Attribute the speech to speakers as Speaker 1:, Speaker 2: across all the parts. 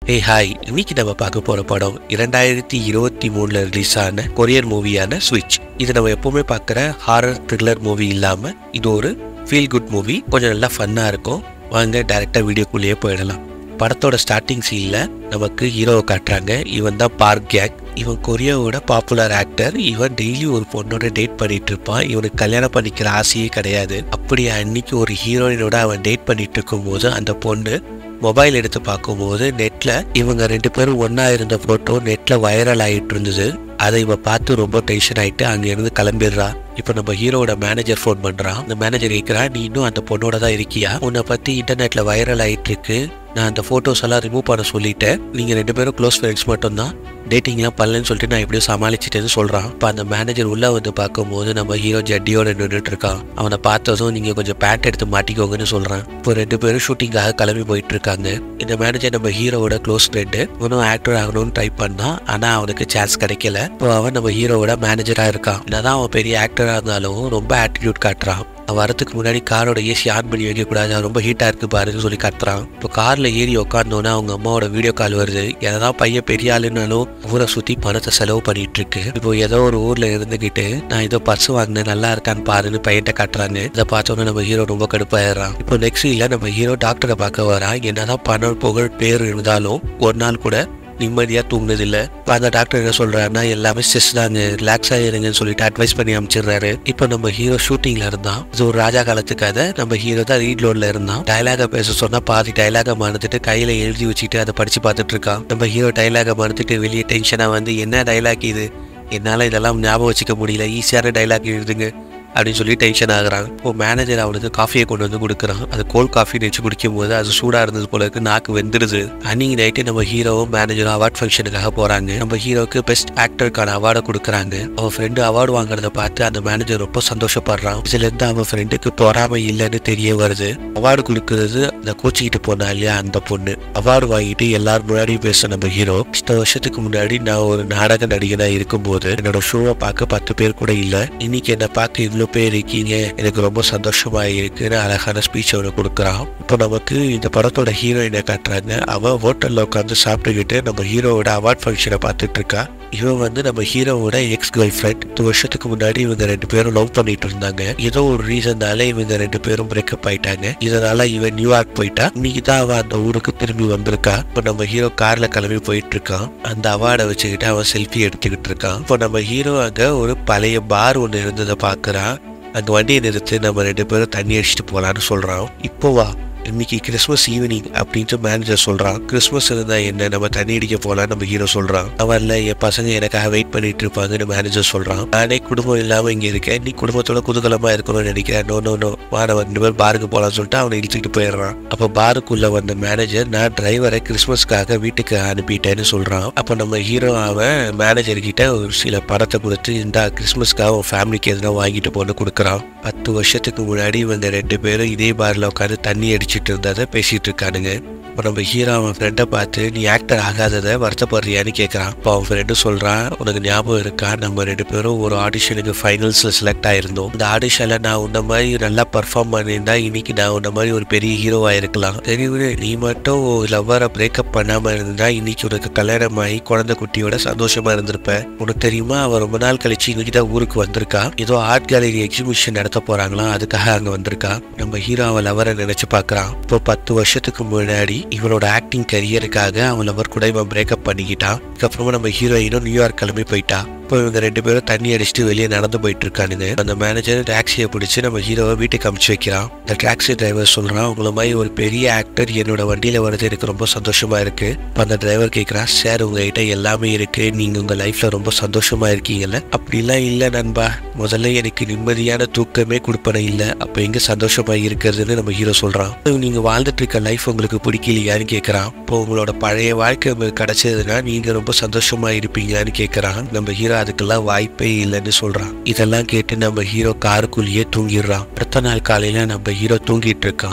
Speaker 1: ஏய் ஹாய் இன்னைக்கு நம்ம பார்க்க போற படம் இரண்டாயிரத்தி இருபத்தி மூணுல ரிலீஸ் ஆன கொரியன் மூவியான ஸ்விட்ச் இது நம்ம எப்பவுமே பார்க்குற ஹாரர் த்ரில்லர் மூவி இல்லாம இது ஒரு ஃபீல் குட் மூவி கொஞ்சம் நல்லா ஃபன்னா இருக்கும் வாங்க டைரக்டா வீடியோக்குள்ளேயே போயிடலாம் படத்தோட ஸ்டார்டிங் சீன்ல நமக்கு ஹீரோவை காட்டுறாங்க இவன் தான் பார்க் கேக் இவன் கொரியாவோட பாப்புலர் ஆக்டர் இவன் டெய்லி ஒரு பொண்ணோட டேட் பண்ணிட்டு இருப்பான் இவனுக்கு கல்யாணம் பண்ணிக்கிற ஆசையே கிடையாது அப்படி அன்னைக்கு ஒரு ஹீரோயினோட அவன் டேட் பண்ணிட்டு இருக்கும்போது அந்த பொண்ணு மொபைல் எடுத்து பார்க்கும்போது நெட்ல இவங்க ரெண்டு பேரும் ஒண்ணா இருந்த போட்டோ நெட்ல வைரல் ஆயிட்டு இருந்தது அதை இவ பார்த்து ரொம்ப டென்ஷன் ஆயிட்டு அங்க இருந்து கிளம்பிடுறா இப்போ நம்ம ஹீரோவோட மேனேஜர் ஃபோன் பண்றான் அந்த மேனேஜர் கேட்கிறா நீ இன்னும் அந்த பொண்ணோட தான் இருக்கியா உன்னை பத்தி இன்டர்நெட்ல வைரல் ஆயிட்டு இருக்கு நான் அந்த போட்டோஸ் எல்லாம் ரிமூவ் பண்ண சொல்லிட்டேன் நீங்க ரெண்டு பேரும் க்ளோஸ் ஃப்ரெண்ட்ஸ் மட்டும் தான் டேட்டிங்லாம் பண்ணலன்னு சொல்லிட்டு நான் எப்படியோ சமாளிச்சிட்டேன்னு சொல்றான் இப்போ அந்த மேனேஜர் உள்ள வந்து பார்க்கும்போது நம்ம ஹீரோ ஜட்டியோட நின்றுட்டு இருக்கான் அவனை பார்த்ததும் நீங்க கொஞ்சம் பேண்ட் எடுத்து மாட்டிக்கோங்கன்னு சொல்றான் இப்போ ரெண்டு பேரும் ஷூட்டிங்காக கிளம்பி போயிட்டு இருக்காங்க இந்த மேனேஜர் நம்ம ஹீரோவோட க்ளோஸ் ஃப்ரெண்டு இவனும் ஆக்டர் ஆகணும்னு ட்ரை பண்ணான் ஆனா அவனுக்கு சான்ஸ் கிடைக்கல இப்போ அவன் நம்ம ஹீரோவோட மேனேஜரா இருக்கான் என்னதான் அவன் பெரிய ஆக்டரா இருந்தாலும் ரொம்ப ஆட்டிடியூட் காட்டுறான் அவன் வரதுக்கு முன்னாடி காரோட ஏசி ஆன் பண்ணி வைக்கக்கூடாது அது ரொம்ப ஹீட்டாக இருக்கு பாருன்னு சொல்லி கத்துறான் இப்போ காரில் ஏறி உட்காந்தோன்னே அவங்க அம்மாவோட வீடியோ கால் வருது என்னதான் பையன் பெரிய ஆளுனாலும் ஊரை சுற்றி பணத்தை செலவு பண்ணிட்டு இருக்கு இப்போ ஏதோ ஒரு ஊரில் இருந்துக்கிட்டு நான் ஏதோ பர்ஸ் வாங்கினேன் நல்லா இருக்கான்னு பாருன்னு பையன்ட்ட காட்டுறாங்க இதை பார்த்தோன்னே நம்ம ஹீரோ ரொம்ப கடுப்பாயிடுறான் இப்போ நெக்ஸ்ட் இல்லை நம்ம ஹீரோ டாக்டரை பார்க்க வரான் என்னதான் பணம் புகழ் பேர் இருந்தாலும் ஒரு நாள் கூட நிம்மதியாக தூங்குனதில்லை இப்போ அந்த டாக்டர் என்ன சொல்கிறாருன்னா எல்லாமே ஸ்ட்ரெஸ் தாங்க ரிலாக்ஸாக இருங்கன்னு சொல்லிட்டு அட்வைஸ் பண்ணி அமைச்சிடுறாரு இப்போ நம்ம ஹீரோ ஷூட்டிங்கில் இருந்தான் இது ஒரு ராஜா காலத்து கதை நம்ம ஹீரோ தான் ரீட் லோடில் இருந்தான் டைலாக பேச சொன்னால் பாதி டைலாக மறந்துட்டு கையில் எழுதி வச்சுட்டு அதை படித்து பார்த்துட்டு இருக்கான் நம்ம ஹீரோ டைலாக மறந்துட்டு வெளியே டென்ஷனாக வந்து என்ன டைலாக் இது என்னால் இதெல்லாம் ஞாபகம் வச்சுக்க முடியல ஈஸியான டைலாக் எழுதுங்க அப்படின்னு சொல்லி டென்ஷன் ஆகுறான் இப்போ மேனேஜர் அவனுக்கு காஃபியை கொண்டு வந்து கொடுக்குறான் அது கோல்ட் காஃபி வச்சு குடிக்கும் போது அது சூடாக இருந்தது போல இருக்கு நாக்கு வெந்துருது அன்னைக்கு நைட்டு நம்ம ஹீரோவும் மேனேஜரும் அவார்ட் ஃபங்க்ஷனுக்காக போகிறாங்க நம்ம ஹீரோக்கு பெஸ்ட் ஆக்டருக்கான அவார்டை கொடுக்குறாங்க அவன் ஃப்ரெண்டு அவார்டு வாங்குறத பார்த்து அந்த மேனேஜர் ரொம்ப சந்தோஷப்படுறான் இதுலேருந்து அவன் ஃப்ரெண்டுக்கு பொறாமை இல்லைன்னு தெரிய வருது அவார்டு கொடுக்கறது அந்த கோச்சிக்கிட்டு போனா இல்லையா அந்த பொண்ணு அவார்டு வாங்கிட்டு எல்லாரும் முன்னாடி பேச நம்ம ஹீரோ இத்தனை வருஷத்துக்கு முன்னாடி நான் ஒரு நாடக நடிகனாக இருக்கும்போது என்னோட ஷோவை பார்க்க பத்து பேர் கூட இல்லை இன்னைக்கு என்னை பார்க்க இவ்வளோ பேர் இருக்கீங்க எனக்கு ரொம்ப சந்தோஷமா இருக்குன்னு அழகான ஸ்பீச் அவனை கொடுக்குறான் இப்போ நமக்கு இந்த படத்தோட ஹீரோயினை காட்டுறாங்க அவன் ஹோட்டல்ல உட்காந்து சாப்பிட்டுக்கிட்டு நம்ம ஹீரோவோட அவார்ட் ஃபங்க்ஷனை பார்த்துட்டு இருக்கா இவன் வந்து நம்ம ஹீரோவோட எக்ஸ் கேர்ள் ஃப்ரெண்ட் பத்து வருஷத்துக்கு முன்னாடி இவங்க ரெண்டு பேரும் லவ் பண்ணிட்டு இருந்தாங்க ஏதோ ஒரு ரீசன்னால இவங்க ரெண்டு பேரும் பிரேக்கப் ஆயிட்டாங்க இதனால இவன் நியூயார்க் போயிட்டா இன்னைக்கு தான் அவன் அந்த ஊருக்கு திரும்பி வந்திருக்கா இப்போ நம்ம ஹீரோ கார்ல கிளம்பி போயிட்டு இருக்கான் அந்த அவார்டை வச்சுக்கிட்டு அவன் செல்ஃபி எடுத்துக்கிட்டு இருக்கான் இப்போ நம்ம ஹீரோ அங்க ஒரு பழைய பார் ஒன்று இருந்ததை பார்க்கறான் அங்க வண்டியை நிறுத்து நம்ம ரெண்டு பேரும் தண்ணி அடிச்சுட்டு போலான்னு சொல்றான் இப்போ வா இன்னைக்கு கிறிஸ்மஸ் ஈவினிங் அப்படின்ட்டு மேனேஜர் சொல்றான் கிறிஸ்மஸ் இருந்தா என்ன நம்ம தண்ணி அடிக்க போலாம் நம்ம ஹீரோ சொல்றான் அவன் இல்ல என் பசங்க எனக்காக வெயிட் பண்ணிட்டு இருப்பாங்கன்னு மேனேஜர் சொல்றான் நானே குடும்பம் இல்லாம இங்க இருக்கேன் நீ குடும்பத்தோட குதூகலமா இருக்கணும்னு நினைக்கிறேன் நோ நோ நோ வா நம்ம ரெண்டு பேரும் பாருக்கு போலாம்னு சொல்லிட்டு அவனை இழுத்துக்கிட்டு போயிடுறான் அப்ப பாருக்குள்ள வந்த மேனேஜர் நான் டிரைவரை கிறிஸ்மஸ்க்காக வீட்டுக்கு அனுப்பிட்டேன்னு சொல்றான் அப்ப நம்ம ஹீரோ அவன் மேனேஜர் கிட்ட ஒரு சில படத்தை கொடுத்து இந்த கிறிஸ்மஸ்க்காக உன் ஃபேமிலிக்கு எதுனா வாங்கிட்டு போன்னு கொடுக்குறான் பத்து வருஷத்துக்கு முன்னாடி இவங்க ரெண்டு பேரும் இதே பார்ல உட்காந்து தண்ணி அடிச்சிட்டு இருந்ததை பேசிட்டு இருக்கானுங்க இப்போ நம்ம ஹீரோ அவன் ஃப்ரெண்டை பார்த்து நீ ஆக்டர் ஆகாததை வருத்தப்படுறியான்னு கேட்குறான் இப்போ அவன் ஃப்ரெண்டு சொல்கிறான் உனக்கு ஞாபகம் இருக்கா நம்ம ரெண்டு பேரும் ஒரு ஆடிஷனுக்கு ஃபைனல்ஸில் செலக்ட் ஆயிருந்தோம் இந்த ஆடிஷனில் நான் உன்ன மாதிரி நல்லா பர்ஃபார்ம் பண்ணியிருந்தா இன்னைக்கு நான் உன்ன மாதிரி ஒரு பெரிய ஹீரோவாக இருக்கலாம் சரி விடு நீ மட்டும் லவ்வரை பிரேக்கப் பண்ணாமல் இருந்தா இன்னைக்கு உனக்கு கல்யாணம் ஆகி குழந்தை குட்டியோட சந்தோஷமா இருந்திருப்ப உனக்கு தெரியுமா அவன் ரொம்ப நாள் கழிச்சு இன்னைக்கு தான் ஊருக்கு வந்திருக்கா ஏதோ ஆர்ட் கேலரி எக்ஸிபிஷன் நடத்த போறாங்களாம் அதுக்காக அங்க வந்திருக்கா நம்ம ஹீரோ அவன் லவரை நினைச்சு பார்க்கறான் இப்போ பத்து வருஷத்துக்கு முன்னாடி இவனோட ஆக்டிங் கரியருக்காக அவன் லவர் கூட இவன் பிரேக்கப் பண்ணிக்கிட்டான் அதுக்கப்புறமா நம்ம ஹீரோயினும் நியூயார்க் கிளம்பி போயிட்டா இப்போ இவங்க ரெண்டு பேரும் தண்ணி அடிச்சுட்டு வெளியே நடந்து போயிட்டு இருக்கானுங்க அந்த மேனேஜர் டாக்ஸியை பிடிச்சி நம்ம ஹீரோவை வீட்டுக்கு அமுச்சு வைக்கிறான் இந்த டாக்ஸி டிரைவர் சொல்றான் உங்களை மாதிரி ஒரு பெரிய ஆக்டர் என்னோட வண்டியில வர்றது எனக்கு ரொம்ப சந்தோஷமா இருக்கு இப்போ அந்த டிரைவர் கேட்குறான் சார் உங்ககிட்ட எல்லாமே இருக்கு நீங்க உங்க லைஃப்ல ரொம்ப சந்தோஷமா இருக்கீங்கல்ல அப்படிலாம் இல்லை நண்பா முதல்ல எனக்கு நிம்மதியான தூக்கமே கொடுப்பன இல்லை அப்போ எங்க சந்தோஷமா இருக்கிறதுன்னு நம்ம ஹீரோ சொல்றான் நீங்க வாழ்ந்துட்டு இருக்க லைஃப் உங்களுக்கு பிடிக்கலையான்னு கேட்கறான் இப்போ உங்களோட பழைய வாழ்க்கை உங்களுக்கு கிடைச்சதுன்னா நீங்க ரொம்ப சந்தோஷமா இருப்பீங்களான்னு கேட்கறான் நம்ம ஹீரோ அதுக்கெல்லாம் வாய்ப்பே இல்லைன்னு சொல்றான் இதெல்லாம் கேட்டு நம்ம ஹீரோ காருக்குள்ளேயே தூங்கிடுறான் அடுத்த நாள் காலையில நம்ம ஹீரோ தூங்கிட்டு இருக்கான்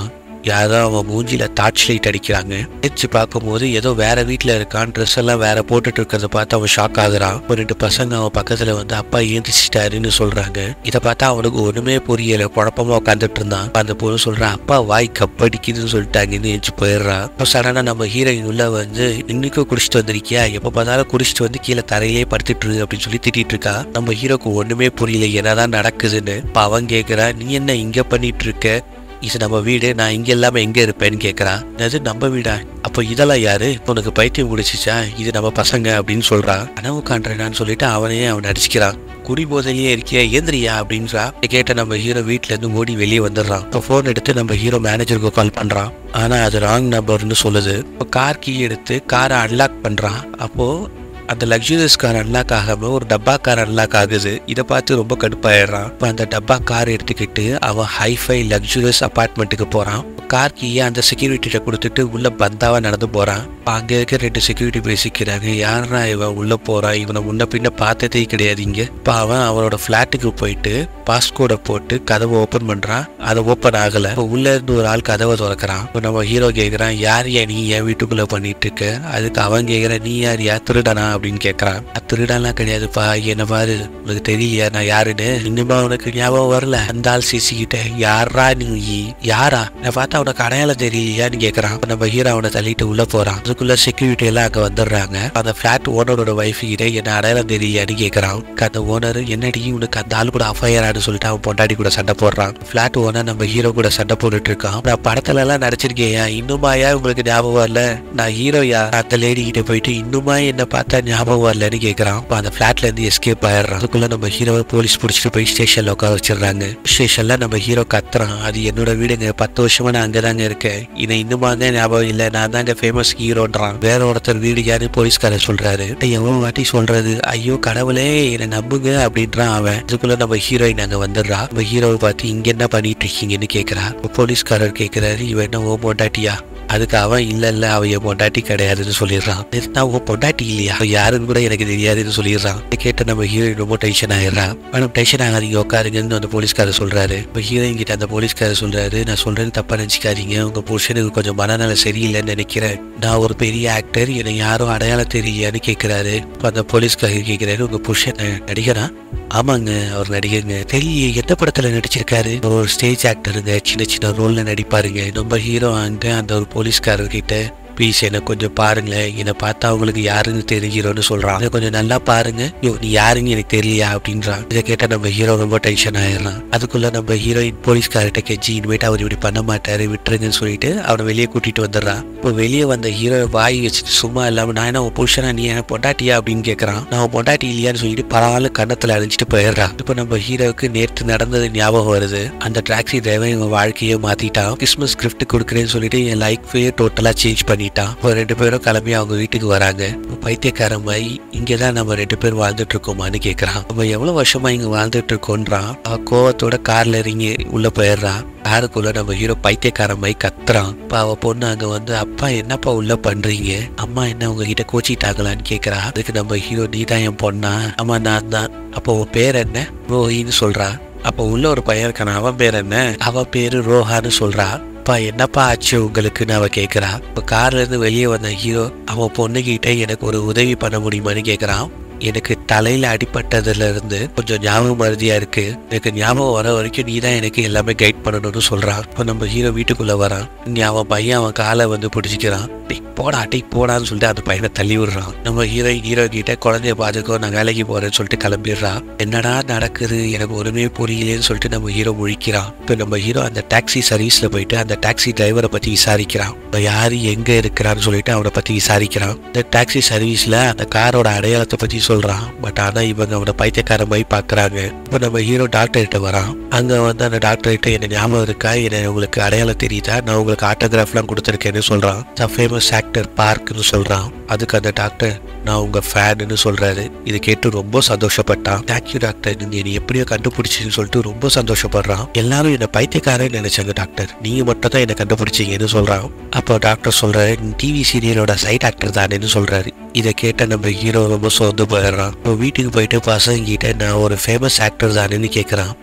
Speaker 1: யாரோ அவன் மூஞ்சில டார்ச் லைட் அடிக்கிறாங்க வச்சு பார்க்கும்போது ஏதோ வேற வீட்டில் இருக்கான் ட்ரெஸ் எல்லாம் வேற போட்டுட்டு இருக்கிறத பார்த்து அவன் ஷாக் ஆகுறான் ஒரு ரெண்டு பசங்க அவன் பக்கத்துல வந்து அப்பா ஏந்திச்சிட்டாருன்னு சொல்றாங்க இதை பார்த்தா அவனுக்கு ஒண்ணுமே புரியல குழப்பமா உட்காந்துட்டு இருந்தான் அந்த பொண்ணு சொல்றான் அப்பா வாய் கப்படிக்குதுன்னு சொல்லிட்டாங்கன்னு ஏஞ்சி போயிடுறான் அப்போ சடனா நம்ம ஹீரோயின் உள்ள வந்து இன்னைக்கும் குடிச்சிட்டு வந்திருக்கியா எப்ப பார்த்தாலும் குடிச்சிட்டு வந்து கீழே தரையிலே படுத்துட்டு இரு அப்படின்னு சொல்லி திட்டிட்டு இருக்கா நம்ம ஹீரோக்கு ஒண்ணுமே புரியல என்னதான் நடக்குதுன்னு இப்ப அவன் கேக்குறா நீ என்ன இங்க பண்ணிட்டு இருக்க இது நம்ம வீடு நான் இங்க இல்லாம எங்க இருப்பேன்னு கேக்குறான் அது நம்ம வீடா அப்போ இதெல்லாம் யாரு உனக்கு பைத்தியம் முடிச்சிச்சா இது நம்ம பசங்க அப்படின்னு சொல்றான் கனவு காண்றேனான்னு சொல்லிட்டு அவனையே அவன் அடிச்சுக்கிறான் குடி போதையிலே இருக்கியா ஏந்திரியா அப்படின்றா இதை கேட்ட நம்ம ஹீரோ வீட்ல இருந்து ஓடி வெளியே வந்துடுறான் இப்போ ஃபோன் எடுத்து நம்ம ஹீரோ மேனேஜருக்கு கால் பண்றான் ஆனா அது ராங் நம்பர்னு சொல்லுது இப்போ கார் கீ எடுத்து காரை அன்லாக் பண்றான் அப்போ அந்த லக்ஸுரியஸ் கார் அன்லாக் ஆகாம ஒரு டப்பா கார் அன்லாக் ஆகுது இதை பார்த்து ரொம்ப கடுப்பாயிடுறான் இப்போ அந்த டப்பா கார் எடுத்துக்கிட்டு அவன் ஹைஃபை லக்ஸுரியஸ் அபார்ட்மெண்ட்டுக்கு போறான் கார் கீயை அந்த செக்யூரிட்டிகிட்ட கொடுத்துட்டு உள்ள பந்தாவா நடந்து போறான் இப்ப அங்க இருக்க ரெண்டு செக்யூரிட்டி பேசிக்கிறாங்க யாரா இவன் உள்ள போறான் இவனை முன்ன பின்ன பார்த்ததே கிடையாது இங்க இப்ப அவன் அவனோட ஃபிளாட்டுக்கு போயிட்டு பாஸ்கோட போட்டு கதவை ஓபன் பண்றான் அது ஓபன் ஆகல இப்ப உள்ள இருந்து ஒரு ஆள் கதவை திறக்கிறான் இப்ப நம்ம ஹீரோ கேக்குறான் யார் யா நீ என் வீட்டுக்குள்ள பண்ணிட்டு இருக்க அதுக்கு அவன் கேக்குறான் நீ யார் யா திருடனா அப்படின்னு கேக்குறான் "நான் திருடன்லாம் கிடையாதுப்பா என்ன பாரு உனக்கு தெரியலையா நான் யாருன்னு இன்னுமா உனக்கு ஞாபகம் வரல அந்த ஆள் சிசிக்கிட்ட யாரா நீ யாரா நான் பார்த்தா உனக்கு அடையாளம் தெரியலையான்னு கேக்குறான் அப்ப நம்ம ஹீரோ அவனை தள்ளிட்டு உள்ள போறான் அதுக்குள்ள செக்யூரிட்டி எல்லாம் அங்க வந்துடுறாங்க அந்த ஃபிளாட் ஓனரோட ஒய்ஃப் கிட்ட என்ன அடையாளம் தெரியலையான்னு கேக்குறான் அந்த ஓனர் என்னடி உனக்கு அந்த ஆள் கூட அஃபையரான்னு சொல்லிட்டு அவன் பொண்டாடி கூட சண்டை போடுறான் ஃபிளாட் ஓனர் நம்ம ஹீரோ கூட சண்டை போட்டுட்டு இருக்கான் நான் படத்துல எல்லாம் நடிச்சிருக்கேயா இன்னுமாயா உங்களுக்கு ஞாபகம் வரல நான் ஹீரோயா அந்த லேடி கிட்ட போயிட்டு இன்னுமா என்ன பார்த்தா ஞாபகம் வரலன்னு கேக்குறான் அப்ப அந்த ஃபிளாட்ல இருந்து எஸ்கேப் ஆயிடுறான் அதுக்குள்ள நம்ம ஹீரோவை போலீஸ் பிடிச்சிட்டு போய் ஸ்டேஷன்ல உட்கார வச்சிடுறாங்க ஸ்டேஷன்ல நம்ம ஹீரோ கத்துறான் அது என்னோட வீடுங்க பத்து வருஷமா நான் அங்கதாங்க இருக்கேன் இதை இன்னுமா தான் ஞாபகம் இல்ல நான் தாங்க ஃபேமஸ் ஹீரோன்றான் வேற ஒருத்தர் வீடு யாரு போலீஸ்காரர் சொல்றாரு "டேய், எவ்வளவு வாட்டி சொல்றது ஐயோ கடவுளே என்னை நம்புங்க அப்படின்றான் அவன் அதுக்குள்ள நம்ம ஹீரோயின் அங்க வந்துடுறா நம்ம ஹீரோவை பார்த்து இங்க என்ன பண்ணிட்டு இருக்கீங்கன்னு கேக்குறா அப்ப போலீஸ்காரர் கேக்குறாரு இவன் என்ன ஓ பொண்டாட்டியா அதுக்கு அவன் இல்ல இல்ல அவ என் பொண்டாட்டி கிடையாதுன்னு சொல்லிடுறான் நான் உன் பொண்டாட்டி இல்லையா அவ யாருன்னு கூட எனக்கு தெரியாதுன்னு சொல்லிடுறான் இதை கேட்ட நம்ம ஹீரோயின் ரொம்ப டென்ஷன் ஆயிடுறான் மேடம் டென்ஷன் ஆகாதீங்க உட்காருங்கன்னு அந்த போலீஸ்காரர் சொல்றாரு இப்போ ஹீரோயின் கிட்ட அந்த போலீஸ்காரர் சொல்றாரு நான் சொல்றேன்னு தப்பா நினைச்சுக்காதீங்க உங்க புருஷனுக்கு கொஞ்சம் மனநல சரியில்லைன்னு நினைக்கிறேன் நான் ஒரு பெரிய ஆக்டர் என்னை யாரும் அடையாளம் தெரியலையான்னு கேட்கிறாரு இப்போ அந்த போலீஸ்காரர் கேட்கிறாரு உங்க புருஷன் நடிகரா ஆமாங்க அவர் நடிகருங்க தெரியல எந்த படத்துல நடிச்சிருக்காரு அவர் ஒரு ஸ்டேஜ் ஆக்டருங்க சின்ன சின்ன ரோல்ல நடிப்பாருங்க நம்ம ஹீரோ அங்க அந்த ஒரு போலீஸ்காரர் கிட்ட ப்ளீஸ் என்னை கொஞ்சம் பாருங்களேன் என்னை பார்த்தா அவங்களுக்கு யாருன்னு தெரிஞ்சிரும்னு சொல்றான் அதை கொஞ்சம் நல்லா பாருங்க யோ நீ யாருன்னு எனக்கு தெரியலையா அப்படின்றான் இதை கேட்டா நம்ம ஹீரோ ரொம்ப டென்ஷன் ஆயிடுறான் அதுக்குள்ள நம்ம ஹீரோயின் போலீஸ்கார்ட்ட கெஞ்சி இனிமேட்டு அவர் இப்படி பண்ண மாட்டாரு விட்டுருங்கன்னு சொல்லிட்டு அவனை வெளியே கூட்டிட்டு வந்துடுறான் இப்போ வெளியே வந்த ஹீரோ வாய் வச்சுட்டு சும்மா இல்லாம நான் என்ன உன் புருஷனா நீ என்ன பொண்டாட்டியா அப்படின்னு கேட்கறான் நான் உன் பொண்டாட்டி இல்லையான்னு சொல்லிட்டு பரவாயில்ல கன்னத்துல அழிஞ்சிட்டு போயிடுறான் இப்போ நம்ம ஹீரோவுக்கு நேற்று நடந்தது ஞாபகம் வருது அந்த டாக்ஸி டிரைவர் இவன் வாழ்க்கையை மாத்திட்டான் கிறிஸ்மஸ் கிஃப்ட் கொடுக்குறேன்னு சொல்லிட்டு என் லைஃபே டோட்டலா சேஞ்ச் பண்ணிட்டான் இப்போ ரெண்டு பேரும் கிளம்பி அவங்க வீட்டுக்கு வராங்க இப்போ பைத்தியக்காரன் மாதிரி இங்கே தான் நம்ம ரெண்டு பேர் வாழ்ந்துட்டு இருக்கோமான்னு கேட்குறான் நம்ம எவ்வளோ வருஷமா இங்கே வாழ்ந்துட்டு இருக்கோன்றான் அவ கோவத்தோட கார்ல இறங்கி உள்ள போயிடுறான் காருக்குள்ள நம்ம ஹீரோ பைத்தியக்காரன் மாதிரி கத்துறான் இப்போ அவ பொண்ணு அங்க வந்து அப்பா என்னப்பா உள்ள பண்றீங்க அம்மா என்ன உங்ககிட்ட கோச்சிட்டாங்களான்னு கேக்குறா அதுக்கு நம்ம ஹீரோ நீ தான் என் பொண்ணா அம்மா நான் தான் அப்போ உன் பேர் என்ன ரோஹின்னு சொல்றா அப்போ உள்ள ஒரு பையன் இருக்கான அவன் பேர் என்ன அவ பேரு ரோஹான்னு சொல்றா அப்பா என்னப்பா ஆச்சு உங்களுக்குன்னு அவ கேக்குறா இப்போ கார்ல இருந்து வெளியே வந்த ஹீரோ அவன் பொண்ணுகிட்ட எனக்கு ஒரு உதவி பண்ண முடியுமான்னு கேக்குறான் எனக்கு தலையில அடிபட்டதுல இருந்து கொஞ்சம் ஞாபகம் மருதியா இருக்கு எனக்கு ஞாபகம் வர வரைக்கும் நீ தான் எனக்கு எல்லாமே கைட் பண்ணணும்னு சொல்றான் இப்போ நம்ம ஹீரோ வீட்டுக்குள்ள வரான் நீ அவன் பையன் அவன் காலை வந்து பிடிச்சிக்கிறான் டேய் போடா டேய் போடான்னு சொல்லிட்டு அந்த பையனை தள்ளி விடுறான் நம்ம ஹீரோ ஹீரோ கிட்ட குழந்தைய பாத்துக்கோ நான் வேலைக்கு போறேன்னு சொல்லிட்டு கிளம்பிடுறான் என்னடா நடக்குது எனக்கு ஒருமே புரியலேன்னு சொல்லிட்டு நம்ம ஹீரோ முழிக்கிறான் இப்போ நம்ம ஹீரோ அந்த டாக்ஸி சர்வீஸ்ல போயிட்டு அந்த டாக்ஸி டிரைவரை பத்தி விசாரிக்கிறான் இப்ப யாரு எங்க இருக்கிறான்னு சொல்லிட்டு அவனை பத்தி விசாரிக்கிறான் இந்த டாக்ஸி சர்வீஸ்ல அந்த காரோட அடையாளத்தை பத்தி சொல்றான் பட் ஆனா இவங்க அவனை பைத்தியக்காரன் போய் பாக்குறாங்க இப்போ நம்ம ஹீரோ டாக்டர் கிட்ட வரான் அங்க வந்து அந்த டாக்டர் கிட்ட என்ன ஞாபகம் இருக்கா என்ன உங்களுக்கு அடையாளம் தெரியுதா நான் உங்களுக்கு ஆட்டோகிராஃப்லாம் கொடுத்துருக்கேன்னு சொல்றான் ஃபேமஸ் ஆக்டர் பார்க்னு சொல்றான் அதுக்கு அந்த டாக்டர் நான் உங்க ஃபேனுன்னு சொல்றாரு இதை கேட்டு ரொம்ப சந்தோஷப்பட்டான் தேங்க்யூ டாக்டர் நீங்க என்னை எப்படியோ கண்டுபிடிச்சின்னு சொல்லிட்டு ரொம்ப சந்தோஷப்படுறான் எல்லாரும் என்ன பைத்தியக்காரன்னு நினைச்சாங்க டாக்டர் நீங்க மட்டும் தான் என்ன கண்டுபிடிச்சீங்கன்னு சொல்றான் அப்போ டாக்டர் சொல்றாரு டிவி சீரியலோட சைட் ஆக்டர் தானேன்னு சொல்றாரு இதை கேட்ட நம்ம ஹீரோ ரொம்ப சோர்ந்து போயிடுறான் இப்போ வீட்டுக்கு போயிட்டு பசங்க கிட்ட நான் ஒரு ஃபேமஸ் ஆக்டர் தானேன்னு கேட்குறான்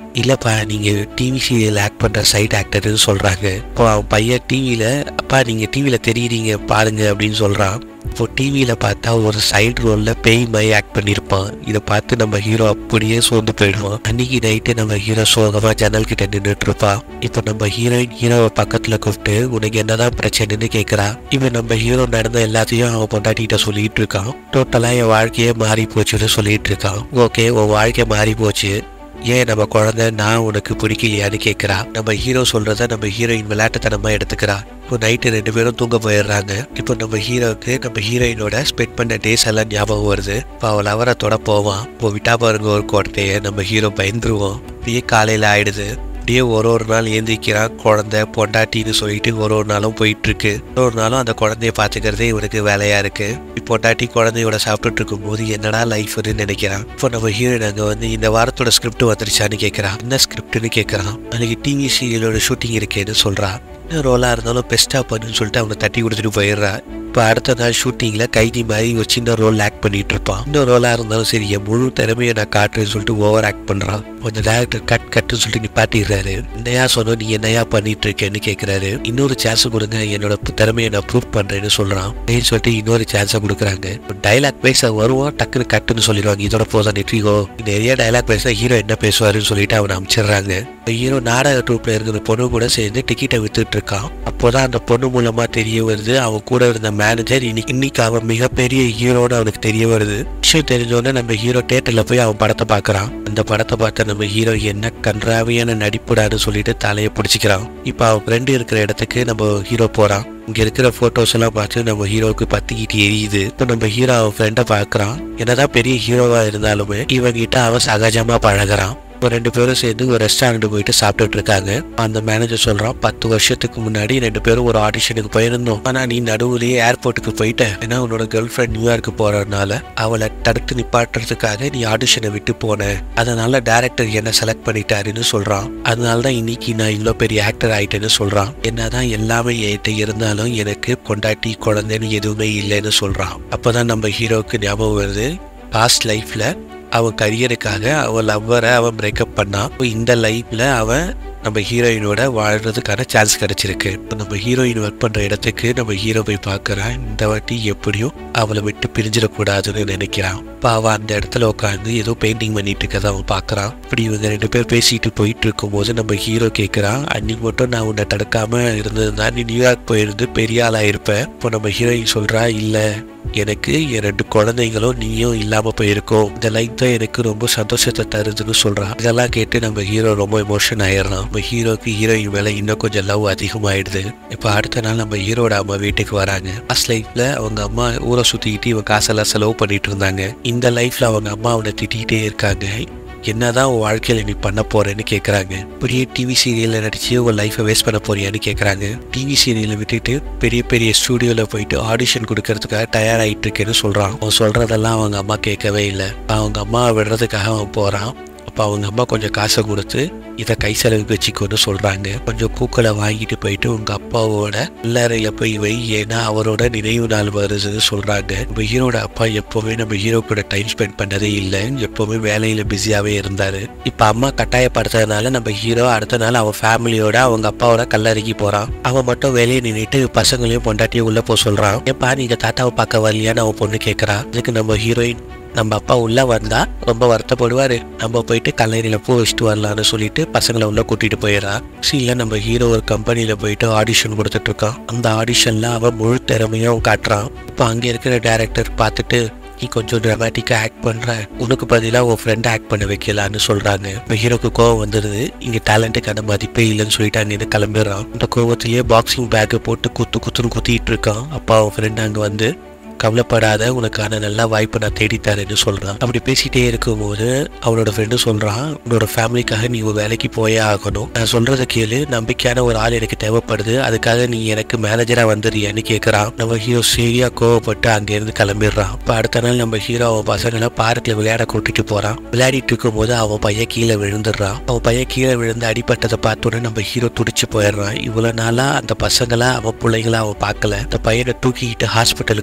Speaker 1: இல்லப்பா நீங்க டிவி சீரியல் ஆக்ட் பண்ற சைட் ஆக்டர்னு சொல்றாங்க இப்போ அவன் பையன் டிவியில அப்பா நீங்க டிவியில தெரியுறீங்க பாருங்க அப்படின்னு சொல்றான் இப்போ டிவியில பார்த்தா ஒரு சைடு ரோல்ல பேய் மாதிரி ஆக்ட் பண்ணியிருப்பான் இதை பார்த்து நம்ம ஹீரோ அப்படியே சோர்ந்து போயிடுவான் அன்னைக்கு நைட்டு நம்ம ஹீரோ சோகமா ஜன்னல் கிட்ட நின்றுட்டு இருப்பான் இப்போ நம்ம ஹீரோயின் ஹீரோவை பக்கத்துல கூப்பிட்டு உனக்கு என்னதான் பிரச்சனைன்னு கேட்கறா இவன் நம்ம ஹீரோ நடந்த எல்லாத்தையும் அவன் பொண்டாட்டிகிட்ட சொல்லிட்டு இருக்கான் டோட்டலா என் வாழ்க்கையே மாறி போச்சுன்னு சொல்லிட்டு இருக்கான் ஓகே உன் வாழ்க்கை மாறி போச்சு ஏன் நம்ம குழந்தை நான் உனக்கு பிடிக்கலையான்னு கேட்குறா நம்ம ஹீரோ சொல்றத நம்ம ஹீரோயின் விளையாட்டுத்தனமா எடுத்துக்கிறா இப்போ நைட்டு ரெண்டு பேரும் தூங்க போயிடுறாங்க இப்போ நம்ம ஹீரோவுக்கு நம்ம ஹீரோயினோட ஸ்பெண்ட் பண்ண டேஸ் எல்லாம் ஞாபகம் வருது இப்போ அவள் அவரை தொட போவான் இப்போ விட்டா பாருங்க ஒரு கோட்டையை நம்ம ஹீரோ பயந்துருவோம் இப்படியே காலையில் ஆயிடுது அப்படியே ஒரு ஒரு நாள் ஏந்திக்கிறான் குழந்தை பொண்டாட்டின்னு சொல்லிட்டு ஒரு ஒரு நாளும் போயிட்டு இருக்கு ஒரு ஒரு நாளும் அந்த குழந்தைய பாத்துக்கிறதே இவனுக்கு வேலையா இருக்கு இப்போ பொண்டாட்டி குழந்தையோட சாப்பிட்டுட்டு இருக்கும்போது என்னடா லைஃப்னு நினைக்கிறான் இப்போ நம்ம ஹீரோயின் அங்க வந்து இந்த வாரத்தோட ஸ்கிரிப்ட் வந்துருச்சான்னு கேட்கறான் என்ன ஸ்கிரிப்ட்னு கேட்கறான் நாளைக்கு டிவி சீரியலோட ஷூட்டிங் இருக்கேன்னு சொல்றா என்ன ரோலா இருந்தாலும் பெஸ்டா பண்ணுன்னு சொல்லிட்டு அவனை தட்டி கொடுத்துட்டு போயிடுறா இப்போ அடுத்த நாள் ஷூட்டிங்ல கைதி மாதிரி ஒரு சின்ன ரோல் ஆக்ட் பண்ணிட்டு இருப்பான் இந்த ரோலா இருந்தாலும் சரி என் முழு திறமையை நான் காட்டுறேன்னு சொல்லிட்டு ஓவர் ஆக்ட் பண்றான் கொஞ்சம் டேரக்டர் கட் கட்டுன்னு சொல்லிட்டு நிப்பாட்டிடுறாரு என்னையா சொன்னோம் நீ என்னையா பண்ணிட்டு இருக்கேன்னு கேட்கிறாரு இன்னொரு சான்ஸ் கொடுங்க என்னோட திறமையை நான் ப்ரூவ் பண்றேன்னு சொல்றான் அப்படின்னு சொல்லிட்டு இன்னொரு சான்ஸை கொடுக்குறாங்க டைலாக் பேச வருவான் டக்குன்னு கட்டுன்னு சொல்லிடுவாங்க இதோட போதும் நெட்ரிகோ நிறைய டைலாக் பேச ஹீரோ என்ன பேசுவாருன்னு சொல்லிட்டு அவனை அமைச்சிடுறாங்க ஹீரோ நாடக ட்ரூப்ல இருக்கிற பொண்ணு கூட சேர்ந்து டிக்கெட்டை வித்துட்டு இருக்கான் அப்போதான் அந்த பொண்ணு மூலமா தெரிய வருது அவன் கூட இருந்த மேனேஜர் இன்னைக்கு இன்னைக்கு அவன் மிகப்பெரிய ஹீரோன்னு அவனுக்கு தெரிய வருது விஷயம் தெரிஞ்சோடனே நம்ம ஹீரோ தேட்டர்ல போய் அவன் படத்தை பார்க்கறான் அந்த படத்தை பார்த்த நம்ம ஹீரோ என்ன கன்றாவியான நடிப்புடான்னு சொல்லிட்டு தலையை பிடிச்சிக்கிறான் இப்போ அவன் ஃப்ரெண்டு இருக்கிற இடத்துக்கு நம்ம ஹீரோ போறான் இங்க இருக்கிற போட்டோஸ் எல்லாம் பார்த்து நம்ம ஹீரோவுக்கு பத்திக்கிட்டு எரியுது இப்போ நம்ம ஹீரோ அவன் ஃப்ரெண்டை பார்க்கறான் என்னதான் பெரிய ஹீரோவா இருந்தாலுமே இவங்கிட்ட அவன் சகஜமா பழகுறான் இப்போ ரெண்டு பேரும் சேர்ந்து ஒரு ரெஸ்டாரண்ட் போயிட்டு சாப்பிட்டுட்டு இருக்காங்க அந்த மேனேஜர் சொல்றான் பத்து வருஷத்துக்கு முன்னாடி ரெண்டு பேரும் ஒரு ஆடிஷனுக்கு போயிருந்தோம் ஆனா நீ நடுவுலயே ஏர்போர்ட்டுக்கு போயிட்ட ஏன்னா உன்னோட கேர்ள் ஃப்ரெண்ட் நியூயார்க்கு போறதுனால அவளை தடுத்து நிப்பாட்டுறதுக்காக நீ ஆடிஷனை விட்டு போன அதனால டைரக்டர் என்ன செலக்ட் பண்ணிட்டாருன்னு சொல்றான் அதனால தான் இன்னைக்கு நான் இவ்வளோ பெரிய ஆக்டர் ஆயிட்டேன்னு சொல்றான் என்னதான் எல்லாமே என்கிட்ட இருந்தாலும் எனக்கு பொண்டாட்டி குழந்தைன்னு எதுவுமே இல்லைன்னு சொல்றான் அப்பதான் நம்ம ஹீரோவுக்கு ஞாபகம் வருது பாஸ்ட் லைஃப்ல அவன் கரியருக்காக அவன் லவ்வரை அவன் பிரேக்கப் பண்ணான் இப்போ இந்த லைஃப்ல அவன் நம்ம ஹீரோயினோட வாழ்றதுக்கான சான்ஸ் கிடைச்சிருக்கு இப்போ நம்ம ஹீரோயின் ஒர்க் பண்ற இடத்துக்கு நம்ம ஹீரோ போய் பார்க்கறான் இந்த வாட்டி எப்படியும் அவளை விட்டு பிரிஞ்சிடக்கூடாதுன்னு நினைக்கிறான் இப்போ அவன் அந்த இடத்துல உட்காந்து ஏதோ பெயிண்டிங் பண்ணிட்டு இருக்கதை அவன் பார்க்கறான் இப்படி இவங்க ரெண்டு பேர் பேசிட்டு போயிட்டு இருக்கும்போது நம்ம ஹீரோ கேட்கறான் அன்னைக்கு மட்டும் நான் உன்னை தடுக்காம இருந்ததுன்னா நீ நியூயார்க் போயிருந்து பெரிய ஆளா இருப்ப இப்போ நம்ம ஹீரோயின் சொல்றா இல்ல எனக்கு என் ரெண்டு குழந்தைங்களும் நீயும் இல்லாம போயிருக்கோம் இந்த லைஃப் தான் எனக்கு ரொம்ப சந்தோஷத்தை தருதுன்னு சொல்றான் இதெல்லாம் கேட்டு நம்ம ஹீரோ ரொம்ப எமோஷன் ஆயிடுறான் நம்ம ஹீரோக்கு ஹீரோயின் மேல இன்னும் கொஞ்சம் லவ் அதிகமாயிடுது இப்போ அடுத்த நாள் நம்ம ஹீரோட அம்மா வீட்டுக்கு வராங்க ஃபர்ஸ்ட் லைஃப்ல அவங்க அம்மா ஊரை சுத்திக்கிட்டு இவன் காசெல்லாம் செலவு பண்ணிட்டு இருந்தாங்க இந்த லைஃப்ல அவங்க அம்மா அவனை திட்டிகிட்டே இருக்காங்க என்னதான் உன் வாழ்க்கையில நீ பண்ண போறேன்னு கேக்குறாங்க பெரிய டிவி சீரியல்ல நடிச்சு உன் லைஃபை வேஸ்ட் பண்ண போறியான்னு கேக்குறாங்க டிவி சீரியலை விட்டுட்டு பெரிய பெரிய ஸ்டூடியோல போயிட்டு ஆடிஷன் கொடுக்கறதுக்காக தயாராயிட்டு இருக்கேன்னு சொல்றான் அவன் சொல்றதெல்லாம் அவங்க அம்மா கேட்கவே இல்லை அவங்க அம்மாவை விடுறதுக்காக அவன் போறான் அப்போ அவங்க அம்மா கொஞ்சம் காசை கொடுத்து இதை கை செலவுக்கு வச்சுக்கோன்னு சொல்றாங்க கொஞ்சம் பூக்களை வாங்கிட்டு போயிட்டு உங்க அப்பாவோட உள்ளறையில போய் வை ஏன்னா அவரோட நினைவு நாள் வருதுன்னு சொல்றாங்க நம்ம ஹீரோட அப்பா எப்பவுமே நம்ம ஹீரோ கூட டைம் ஸ்பெண்ட் பண்ணதே இல்லை எப்பவுமே வேலையில பிஸியாவே இருந்தாரு இப்ப அம்மா கட்டாயப்படுத்துறதுனால நம்ம ஹீரோ அடுத்த நாள் அவன் ஃபேமிலியோட அவங்க அப்பாவோட கல்லறைக்கு போறான் அவன் மட்டும் வெளியே நின்றுட்டு பசங்களையும் பொண்டாட்டியும் உள்ள போக சொல்றான் ஏப்பா நீங்க தாத்தாவை பார்க்க வரலையான்னு அவன் பொண்ணு கேட்கறா அதுக்கு நம்ம ஹீரோயின் நம்ம அப்பா உள்ள வந்தா ரொம்ப வருத்தப்படுவாரு நம்ம போயிட்டு கல்லறையில பூ வச்சுட்டு வரலாம்னு சொல்லிட்டு பசங்களை உள்ள கூட்டிட்டு போயிடறா சீல நம்ம ஹீரோ ஒரு கம்பெனில போயிட்டு ஆடிஷன் கொடுத்துட்டு இருக்கான் அந்த ஆடிஷன்ல அவன் முழு திறமையும் காட்டுறான் இப்போ அங்க இருக்கிற டைரக்டர் பார்த்துட்டு நீ கொஞ்சம் ட்ராமாட்டிக்காக ஆக்ட் பண்ற உனக்கு பதிலாக உன் ஃப்ரெண்ட் ஆக்ட் பண்ண வைக்கலான்னு சொல்றாங்க இப்போ ஹீரோக்கு கோவம் வந்துடுது இங்க டேலண்ட்டுக்கான மதிப்பே இல்லைன்னு சொல்லிட்டு அங்கிருந்து கிளம்பிடுறான் இந்த கோவத்திலேயே பாக்ஸிங் பேக்கை போட்டு குத்து குத்துன்னு குத்திட்டு இருக்கான் அப்பா அவன் ஃப்ரெண்ட் அங்க வந்து கவலைப்படாத உனக்கான நல்ல வாய்ப்பை நான் தேடித்தரேன்னு சொல்றான் அப்படி பேசிட்டே இருக்கும்போது அவனோட ஃப்ரெண்டு சொல்றான் உன்னோட ஃபேமிலிக்காக நீ ஒரு வேலைக்கு போயே ஆகணும் நான் சொல்றத கேளு நம்பிக்கையான ஒரு ஆள் எனக்கு தேவைப்படுது அதுக்காக நீ எனக்கு மேனேஜரா வந்துடுறியான்னு கேட்கறான் நம்ம ஹீரோ சரியா கோவப்பட்டு அங்கேருந்து கிளம்பிடுறான் இப்போ அடுத்த நாள் நம்ம ஹீரோ அவன் பசங்களை பார்க்கில் விளையாட கூட்டிட்டு போறான் விளையாடிட்டு இருக்கும்போது அவன் பையன் கீழே விழுந்துடுறான் அவன் பையன் கீழே விழுந்து அடிபட்டதை பார்த்தோன்னே நம்ம ஹீரோ துடிச்சு போயிடுறான் இவ்வளவு நாளா அந்த பசங்களை அவன் பிள்ளைங்கள அவன் பார்க்கல அந்த பையனை தூக்கிக்கிட்டு ஹாஸ்பிட்டலுக்கு ஓடுறான்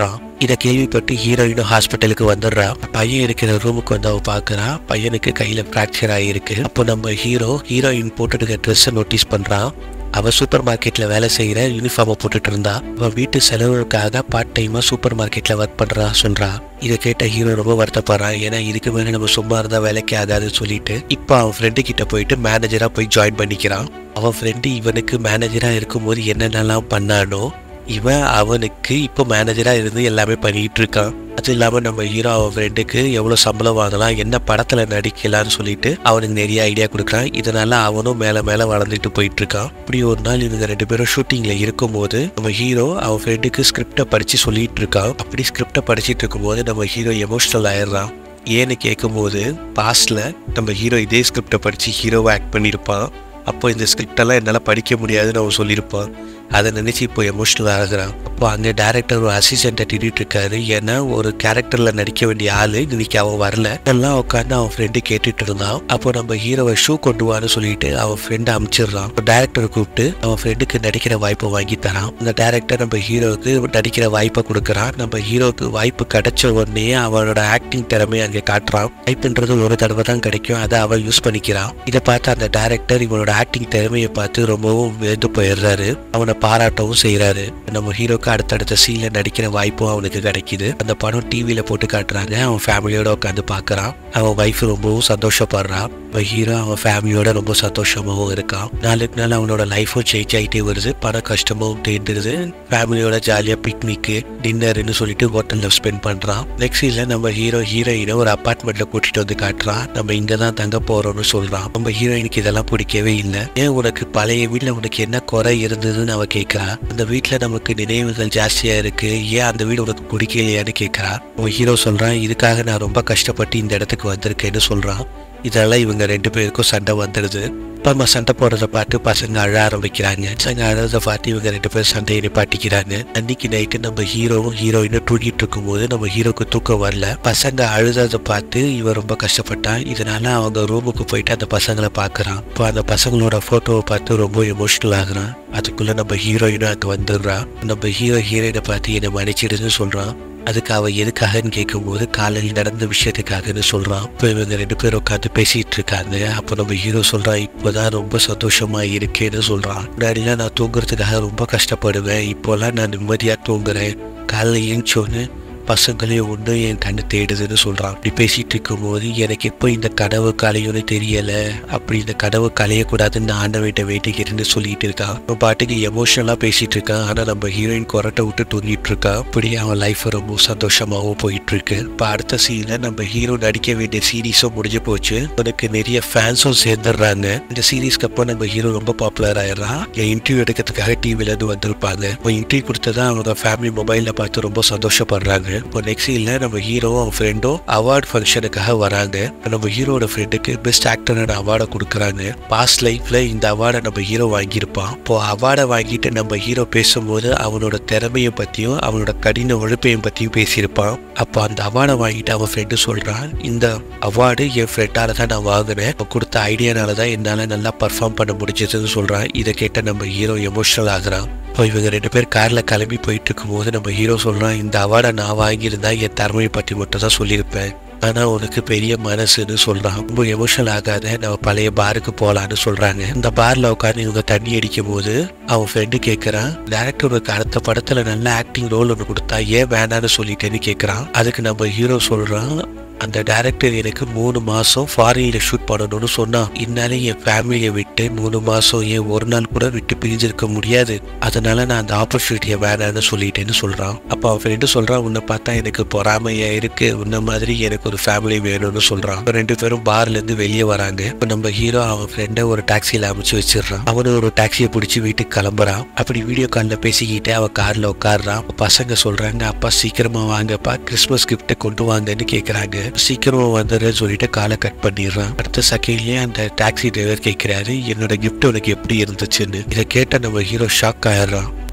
Speaker 1: சொல்றான் இதை கேள்விப்பட்டு ஹீரோயினும் ஹாஸ்பிட்டலுக்கு வந்துடுறான் பையன் இருக்கிற ரூமுக்கு வந்து அவ பாக்குறான் பையனுக்கு கையில பிராக்சர் ஆகியிருக்கு அப்போ நம்ம ஹீரோ ஹீரோயின் போட்டுருக்க ட்ரெஸ்ஸை நோட்டீஸ் பண்றான் அவ சூப்பர் மார்க்கெட்ல வேலை செய்யற யூனிஃபார்மை போட்டுட்டு இருந்தா அவ வீட்டு செலவுக்காக பார்ட் டைமா சூப்பர் மார்க்கெட்ல ஒர்க் பண்றா சொல்றா இதை கேட்ட ஹீரோ ரொம்ப வருத்தப்படுறான் ஏன்னா இதுக்கு மேலே நம்ம சும்மா இருந்தா வேலைக்கு ஆகாதுன்னு சொல்லிட்டு இப்போ அவன் ஃப்ரெண்டு கிட்ட போயிட்டு மேனேஜரா போய் ஜாயின் பண்ணிக்கிறான் அவன் ஃப்ரெண்டு இவனுக்கு மேனேஜரா இருக்கும்போது என்னென்னலாம் பண்ணானோ இவன் அவனுக்கு இப்போ மேனேஜரா இருந்து எல்லாமே பண்ணிட்டு இருக்கான் அது இல்லாம நம்ம ஹீரோ அவன் ஃப்ரெண்டுக்கு எவ்வளவு சம்பளம் வாங்கலாம் என்ன படத்துல நடிக்கலாம்னு சொல்லிட்டு அவனுக்கு நிறைய ஐடியா கொடுக்குறான் இதனால அவனும் மேல மேல வளர்ந்துட்டு போயிட்டு இருக்கான் இப்படி ஒரு நாள் இவங்க ரெண்டு பேரும் ஷூட்டிங்ல இருக்கும்போது நம்ம ஹீரோ அவன் ஃப்ரெண்டுக்கு ஸ்கிரிப்டை படிச்சு சொல்லிட்டு இருக்கான் அப்படி ஸ்கிரிப்டை படிச்சிட்டு இருக்கும்போது நம்ம ஹீரோ எமோஷனல் ஆயிடுறான் ஏன்னு கேட்கும்போது பாஸ்ட்ல நம்ம ஹீரோ இதே ஸ்கிரிப்டை படிச்சு ஹீரோவை ஆக்ட் பண்ணியிருப்பான் அப்போ இந்த ஸ்கிரிப்டெல்லாம் என்னால் படிக்க முடியாதுன்னு அவன் சொல்லியிருப்பான் அதை நினச்சி இப்போ எமோஷனல் ஆகுறான் அப்போ அங்கே டேரக்டர் ஒரு அசிஸ்டண்ட்டை திட்டிட்டு இருக்காரு ஏன்னா ஒரு கேரக்டரில் நடிக்க வேண்டிய ஆள் இன்னைக்கு அவன் வரல எல்லாம் உட்காந்து அவன் ஃப்ரெண்டு கேட்டுட்டு இருந்தான் அப்போ நம்ம ஹீரோவை ஷூ கொண்டு வான்னு சொல்லிட்டு அவன் ஃப்ரெண்டை அமுச்சிடுறான் டேரக்டரை கூப்பிட்டு அவன் ஃப்ரெண்டுக்கு நடிக்கிற வாய்ப்பை வாங்கி தரான் அந்த டேரக்டர் நம்ம ஹீரோவுக்கு நடிக்கிற வாய்ப்பை கொடுக்குறான் நம்ம ஹீரோவுக்கு வாய்ப்பு கிடைச்ச உடனே அவனோட ஆக்டிங் திறமையை அங்கே காட்டுறான் வாய்ப்புன்றது ஒரு தடவை தான் கிடைக்கும் அதை அவன் யூஸ் பண்ணிக்கிறான் இதை பார்த்து அந்த டேரக்டர் இவனோட ஆக்டிங் திறமையை பார்த்து ரொம்பவும் வியந்து போயிடுறாரு அவனை பாராட்டவும் செய்கிறாரு நம்ம ஹீரோக்கு அடுத்தடுத்த சீன்ல நடிக்கிற வாய்ப்பும் அவனுக்கு கிடைக்குது அந்த படம் டிவியில போட்டு காட்டுறாங்க அவன் ஃபேமிலியோட உட்காந்து பார்க்கறான் அவன் ஒய்ஃப் ரொம்பவும் சந்தோஷப்படுறான் அவன் ஹீரோ அவன் ஃபேமிலியோட ரொம்ப சந்தோஷமாகவும் இருக்கான் நாளுக்கு நாள் அவனோட லைஃபும் சேஞ்ச் ஆகிட்டே வருது பண கஷ்டமும் தேர்ந்துருது ஃபேமிலியோட ஜாலியாக பிக்னிக்கு டின்னர்னு சொல்லிட்டு ஹோட்டலில் ஸ்பெண்ட் பண்ணுறான் நெக்ஸ்ட் சீன்ல நம்ம ஹீரோ ஹீரோயினை ஒரு அப்பார்ட்மெண்ட்ல கூட்டிட்டு வந்து காட்டுறான் நம்ம இங்கே தான் தங்க போறோம்னு சொல்றான் நம்ம ஹீரோயினுக்கு இதெல்லாம் பிடிக்கவே இல்லை ஏன் உனக்கு பழைய வீட்டில் உனக்கு என்ன குறை இருந்ததுன்னு அவ கேட்குறா அந்த வீட்டில் நமக்கு நினைவுகள் ஜாஸ்தியா இருக்கு ஏன் அந்த வீடு உனக்கு பிடிக்கலையான்னு கேட்குறா உன் ஹீரோ சொல்றான் இதுக்காக நான் ரொம்ப கஷ்டப்பட்டு இந்த இடத்துக்கு வந்திருக்கேன்னு சொல்றான் இதெல்லாம் இவங்க ரெண்டு பேருக்கும் சண்டை வந்துடுது அம்மா சண்டை போடுறத பார்த்து பசங்க அழ ஆரம்பிக்கிறாங்க பசங்க அழறத பார்த்து இவங்க ரெண்டு பேரும் சண்டையை நிப்பாட்டிக்கிறாங்க அன்னைக்கு நைட்டு நம்ம ஹீரோவும் ஹீரோயினும் தூங்கிட்டு இருக்கும்போது நம்ம ஹீரோக்கு தூக்கம் வரல பசங்க அழுததை பார்த்து இவன் ரொம்ப கஷ்டப்பட்டான் இதனால அவங்க ரூமுக்கு போயிட்டு அந்த பசங்களை பார்க்கறான் இப்போ அந்த பசங்களோட போட்டோவை பார்த்து ரொம்ப எமோஷனல் ஆகுறான் அதுக்குள்ள நம்ம ஹீரோயினும் அங்கே வந்துடுறான் நம்ம ஹீரோ ஹீரோயினை பார்த்து என்னை மன்னிச்சிடுன்னு சொல்றான் அதுக்கு அவ எதுக்காகன்னு கேட்கும்போது காலையில் நடந்த விஷயத்துக்காகன்னு சொல்றான் இப்போ இவங்க ரெண்டு பேரும் உட்காந்து பேசிட்டு இருக்காங்க அப்போ நம்ம ஹீரோ சொல்றான் இப்போதான் ரொம்ப சந்தோஷமா இருக்கேன்னு சொல்றான் முன்னாடிலாம் நான் தூங்குறதுக்காக ரொம்ப கஷ்டப்படுவேன் இப்போலாம் நான் நிம்மதியா தூங்குறேன் காலையில் ஏஞ்சோன்னு பசங்களையும் ஒன்று என் கண்ணு தேடுதுன்னு சொல்றான் அப்படி பேசிட்டு இருக்கும்போது எனக்கு எப்போ இந்த கனவு கலையும்னு தெரியல அப்படி இந்த கனவு கலையக்கூடாதுன்னு ஆண்டவன்கிட்ட வேண்டிக்கிறேன்னு சொல்லிட்டு இருக்கான் அவன் பாட்டுக்கு எமோஷனலா பேசிட்டு இருக்கான் ஆனா நம்ம ஹீரோயின் கொரட்டை விட்டு தூங்கிட்டு இருக்கா அப்படி அவன் லைஃப் ரொம்ப சந்தோஷமாகவும் போயிட்டு இருக்கு இப்போ அடுத்த சீன்ல நம்ம ஹீரோ நடிக்க வேண்டிய சீரீஸும் முடிஞ்சு போச்சு உனக்கு நிறைய ஃபேன்ஸும் சேர்ந்துடுறாங்க இந்த சீரீஸ்க்கு அப்புறம் நம்ம ஹீரோ ரொம்ப பாப்புலர் ஆயிடுறான் என் இன்டர்வியூ எடுக்கிறதுக்காக டிவில இருந்து வந்திருப்பாங்க இப்போ இன்டர்வியூ கொடுத்ததா அவங்க ஃபேமிலி மொபைல்ல பார்த்து ரொம்ப சந்தோஷப்படுறாங்க இப்போ நெக்ஸ்ட் சீன்ல நம்ம ஹீரோ அவன் ஃப்ரெண்டும் அவார்ட் ஃபங்க்ஷனுக்காக வராங்க நம்ம ஹீரோட ஃப்ரெண்டுக்கு பெஸ்ட் ஆக்டரோட அவார்டை கொடுக்குறாங்க பாஸ்ட் லைஃப்ல இந்த அவார்டை நம்ம ஹீரோ வாங்கியிருப்பான் இப்போ அவார்டை வாங்கிட்டு நம்ம ஹீரோ பேசும்போது அவனோட திறமையை பத்தியும் அவனோட கடின உழைப்பையும் பத்தியும் பேசியிருப்பான் அப்போ அந்த அவார்டை வாங்கிட்டு அவன் ஃப்ரெண்டு சொல்றான் இந்த அவார்டு என் ஃப்ரெண்டால தான் நான் வாங்கினேன் அவன் கொடுத்த ஐடியானால தான் என்னால நல்லா பர்ஃபார்ம் பண்ண முடிஞ்சதுன்னு சொல்றான் இதை கேட்ட நம்ம ஹீரோ எமோஷனல் ஆகுறான் இப்போ இவங்க ரெண்டு பேர் காரில் கிளம்பி போயிட்டு இருக்கும்போது நம்ம ஹீரோ சொல்கிறான் இந்த அவார்டை நான் வாங்கியிருந்தா என் திறமையை பற்றி மட்டும் தான் சொல்லியிருப்பேன் ஆனால் உனக்கு பெரிய மனசுன்னு சொல்கிறான் ரொம்ப எமோஷனல் ஆகாத நம்ம பழைய பாருக்கு போகலான்னு சொல்கிறாங்க இந்த பாரில் உட்காந்து இவங்க தண்ணி அடிக்கும் போது அவன் ஃப்ரெண்டு கேட்குறான் டேரக்டர் உனக்கு அடுத்த படத்தில் நல்ல ஆக்டிங் ரோல் ஒன்று கொடுத்தா ஏன் வேணான்னு சொல்லிட்டேன்னு கேட்குறான் அதுக்கு நம்ம ஹீரோ சொல்கிறான் அந்த டைரக்டர் எனக்கு மூணு மாசம் ஃபாரின்ல ஷூட் பண்ணணும்னு சொன்னான் என்னால என் ஃபேமிலியை விட்டு மூணு மாசம் ஏன் ஒரு நாள் கூட விட்டு பிரிஞ்சிருக்க முடியாது அதனால நான் அந்த ஆப்பர்ச்சுனிட்டியை வேணான்னு சொல்லிட்டேன்னு சொல்றான் அப்போ அவன் ஃப்ரெண்டு சொல்றான் உன்னை பார்த்தா எனக்கு பொறாமையா இருக்கு உன்ன மாதிரி எனக்கு ஒரு ஃபேமிலி வேணும்னு சொல்றான் இப்ப ரெண்டு பேரும் பார்ல இருந்து வெளியே வராங்க இப்போ நம்ம ஹீரோ அவன் ஃப்ரெண்டை ஒரு டாக்ஸியில அமைச்சு வச்சிடுறான் அவனு ஒரு டாக்ஸியை பிடிச்சி வீட்டுக்கு கிளம்புறான் அப்படி வீடியோ காலில் பேசிக்கிட்டே அவன் கார்ல உட்காடுறான் பசங்க சொல்றாங்க அப்பா சீக்கிரமா வாங்கப்பா கிறிஸ்மஸ் கிஃப்ட்டை கொண்டு வாங்கன்னு கேக்குறாங்க சீக்கிரமா வந்துடுறேன்னு சொல்லிட்டு காலை கட் பண்ணிடுறான் அடுத்த செகண்ட்லயே அந்த டாக்ஸி டிரைவர் கேட்கிறாரு என்னோட gift உனக்கு எப்படி இருந்துச்சுன்னு இதை கேட்ட நம்ம ஹீரோ ஷாக் ஆயிடுறான்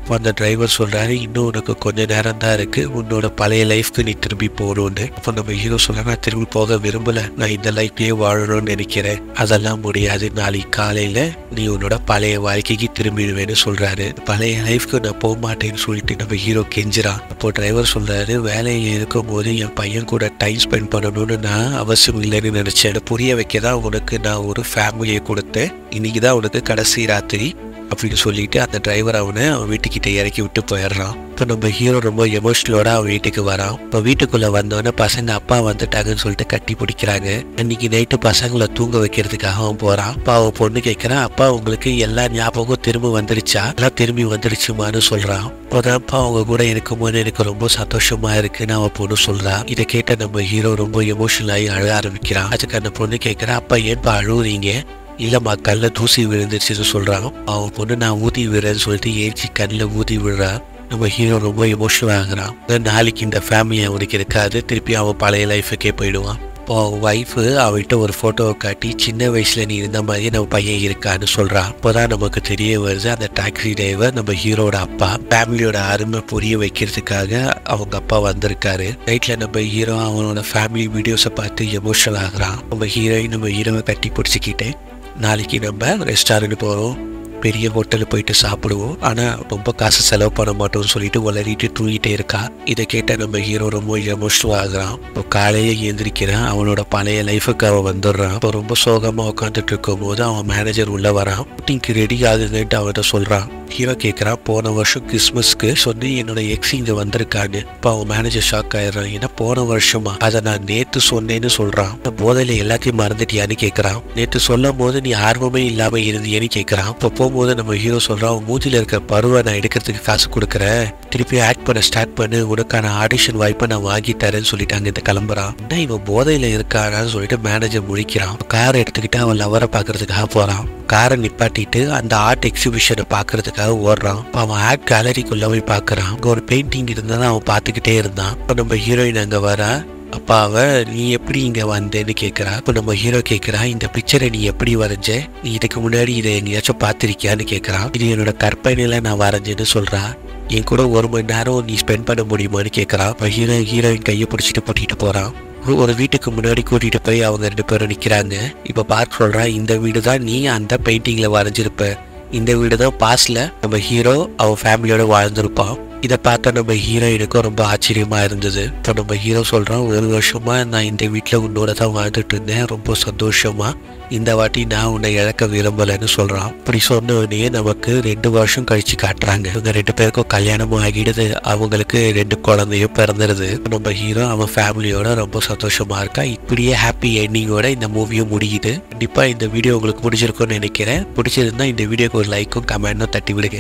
Speaker 1: அப்போ அந்த டிரைவர் சொல்றாரு இன்னும் உனக்கு கொஞ்ச நேரம் தான் இருக்கு உன்னோட பழைய லைஃப்க்கு நீ திரும்பி போகணும்னு அப்போ நம்ம ஹீரோ சொல்ற நான் திரும்பி போக விரும்பல நான் இந்த லைஃப்லயே வாழணும்னு நினைக்கிறேன் அதெல்லாம் முடியாது நாளைக்கு காலையில நீ உன்னோட பழைய வாழ்க்கைக்கு திரும்பிடுவேன்னு சொல்றாரு பழைய லைஃப்க்கு நான் போக மாட்டேன்னு சொல்லிட்டு நம்ம ஹீரோ கெஞ்சுறான் அப்போ டிரைவர் சொல்றாரு வேலையில் இருக்கும்போது என் பையன் கூட டைம் ஸ்பெண்ட் பண்ணணும்னு நான் அவசியம் இல்லைன்னு நினைச்சேன் அதை புரிய வைக்க தான் உனக்கு நான் ஒரு ஃபேமிலியை கொடுத்தேன் இன்னைக்கு தான் உனக்கு கடைசி ராத்திரி அப்படின்னு சொல்லிட்டு அந்த டிரைவர் அவனை அவன் வீட்டுக்கிட்ட இறக்கி விட்டு போயிடுறான் இப்போ நம்ம ஹீரோ ரொம்ப எமோஷனலோட அவன் வீட்டுக்கு வரான் இப்போ வீட்டுக்குள்ள வந்தோடனே பசங்க அப்பா வந்துட்டாங்கன்னு சொல்லிட்டு கட்டி பிடிக்கிறாங்க அன்னைக்கு நைட்டு பசங்களை தூங்க வைக்கிறதுக்காக அவன் போறான் அப்பா அவன் பொண்ணு கேட்கறான் அப்பா உங்களுக்கு எல்லா ஞாபகம் திரும்ப வந்துடுச்சா எல்லாம் திரும்பி வந்துடுச்சுமான்னு சொல்றான் அப்போதான்ப்பா அவங்க கூட இருக்கும்போது எனக்கு ரொம்ப சந்தோஷமா இருக்குன்னு அவன் பொண்ணு சொல்றான் இதை கேட்ட நம்ம ஹீரோ ரொம்ப எமோஷனல் ஆகி அழ ஆரம்பிக்கிறான் அதுக்கு அந்த பொண்ணு கேட்கறா அப்பா ஏன்பா அழுவுறீங்க இல்லம்மா கல்ல தூசி விழுந்துருச்சுன்னு சொல்றான் அவன் பொண்ணு நான் ஊதி விடுறேன்னு சொல்லிட்டு ஏச்சி கண்ணில் ஊதி விடுறா நம்ம ஹீரோ ரொம்ப எமோஷனல் ஆகுறான் அதான் நாளைக்கு இந்த ஃபேமிலி அவனுக்கு இருக்காது திருப்பி அவன் பழைய லைஃபுக்கே போயிடுவான் இப்போ அவன் ஒய்ஃபு அவள்கிட்ட ஒரு ஃபோட்டோவை காட்டி சின்ன வயசுல நீ இருந்த மாதிரியே நம்ம பையன் இருக்கான்னு சொல்றான் அப்போதான் நமக்கு தெரிய வருது அந்த டாக்ஸி டிரைவர் நம்ம ஹீரோட அப்பா ஃபேமிலியோட அருமை புரிய வைக்கிறதுக்காக அவங்க அப்பா வந்திருக்காரு நைட்ல நம்ம ஹீரோ அவனோட ஃபேமிலி வீடியோஸை பார்த்து எமோஷனல் ஆகுறான் நம்ம ஹீரோயின் நம்ம ஹீரோவை கட்டி பிடிச்சிக்கிட்டு நாளைக்கு நம்ம ரெஸ்டாரண்ட் போகிறோம் பெரிய ஹோட்டலுக்கு போயிட்டு சாப்பிடுவோம் ஆனால் ரொம்ப காசு செலவு பண்ண மாட்டோம்னு சொல்லிட்டு உளறிட்டு தூங்கிட்டே இருக்கா இதை கேட்ட நம்ம ஹீரோ ரொம்ப எமோஷனல் ஆகுறான் இப்போ காலையே எழுந்திரிக்கிறான் அவனோட பழைய லைஃபுக்கு அவன் வந்துடுறான் இப்போ ரொம்ப சோகமாக உட்காந்துட்டு இருக்கும் போது அவன் மேனேஜர் உள்ள வரான் ஷூட்டிங்க்கு ரெடி ஆகுதுன்ட்டு அவன்கிட்ட சொல்கிறான் ஹீரோ கேட்குறான் போன வருஷம் கிறிஸ்மஸ்க்கு சொல்லி என்னோட எக்ஸ் இங்கே வந்திருக்கான்னு இப்போ அவன் மேனேஜர் ஷாக் ஆயிடுறான் ஏன்னா போன வருஷமா அதை நான் நேற்று சொன்னேன்னு சொல்கிறான் போதையில் எல்லாத்தையும் மறந்துட்டியான்னு கேட்குறான் நேற்று சொல்லும் போது நீ ஆர்வமே இல்லாமல் இருந்தியேன்னு கேட்குறான் இப்போ போகும்போது நம்ம ஹீரோ சொல்கிறான் உன் மூஞ்சில இருக்க பருவை நான் எடுக்கிறதுக்கு காசு கொடுக்குறேன் திருப்பி ஆக்ட் பண்ண ஸ்டார்ட் பண்ணு உனக்கான ஆடிஷன் வாய்ப்பை நான் வாங்கி தரேன்னு சொல்லிட்டு அங்கிருந்து கிளம்புறான் என்ன இவன் போதையில் இருக்கானான்னு சொல்லிட்டு மேனேஜர் முடிக்கிறான் காரை எடுத்துக்கிட்டு அவன் லவரை பார்க்கறதுக்காக போகிறான் காரை நிப்பாட்டிட்டு அந்த ஆர்ட் எக்ஸிபிஷனை பார்க்கறதுக்காக ஓடுறான் அப்ப அவன் ஆர்ட் கேலரிக்குள்ள போய் பார்க்கறான் அங்கே ஒரு பெயிண்டிங் இருந்தால் அவன் பார்த்துக்கிட்டே இருந்தான் இப்போ நம்ம ஹீரோயின் அங்கே வரா அப்பா அவ நீ எப்படி இங்க வந்தேன்னு கேட்குறா இப்போ நம்ம ஹீரோ கேட்குறா இந்த பிக்சரை நீ எப்படி வரைஞ்ச நீ இதுக்கு முன்னாடி இதை எங்கேயாச்சும் பார்த்துருக்கியான்னு கேட்குறான் இது என்னோட கற்பனையில நான் வரைஞ்சேன்னு சொல்றா என் கூட ஒரு மணி நேரம் நீ ஸ்பெண்ட் பண்ண முடியுமான்னு கேட்குறான் இப்போ ஹீரோ ஹீரோயின் கையை பிடிச்சிட்டு போட்டிட்டு போறான் ஒரு- ஒரு வீட்டுக்கு முன்னாடி கூட்டிட்டு போய் அவங்க ரெண்டு பேரும் நிக்கிறாங்க இப்ப பார்க் சொல்றா இந்த வீடு தான் நீ அந்த பெயிண்டிங்ல வரைஞ்சிருப்ப இந்த வீடு தான் பாஸ்ட்ல நம்ம ஹீரோ அவன் ஃபேமிலியோட வாழ்ந்திருப்பான் இதை பார்த்தா நம்ம ஹீரோயினுக்கும் ரொம்ப ஆச்சரியமா இருந்தது இப்போ நம்ம ஹீரோ சொல்றான் ஒரு வருஷமா நான் இந்த வீட்டில் உன்னோட தான் வாழ்ந்துட்டு இருந்தேன் ரொம்ப சந்தோஷமா இந்த வாட்டி நான் உன்னை இழக்க விரும்பலைன்னு சொல்றான் இப்படி சொன்ன உடனே நமக்கு ரெண்டு வருஷம் கழிச்சு காட்டுறாங்க இவங்க ரெண்டு பேருக்கும் கல்யாணமும் ஆகிடுது அவங்களுக்கு ரெண்டு குழந்தையும் பிறந்துருது நம்ம ஹீரோ அவன் ஃபேமிலியோட ரொம்ப சந்தோஷமா இருக்கா இப்படியே ஹாப்பி எண்டிங்கோட இந்த மூவியும் முடியுது கண்டிப்பா இந்த வீடியோ உங்களுக்கு பிடிச்சிருக்கும்னு நினைக்கிறேன் பிடிச்சிருந்தா இந்த வீடியோக்கு ஒரு லைக்கும் கமெண்ட்டும் தட்டி விடுங்க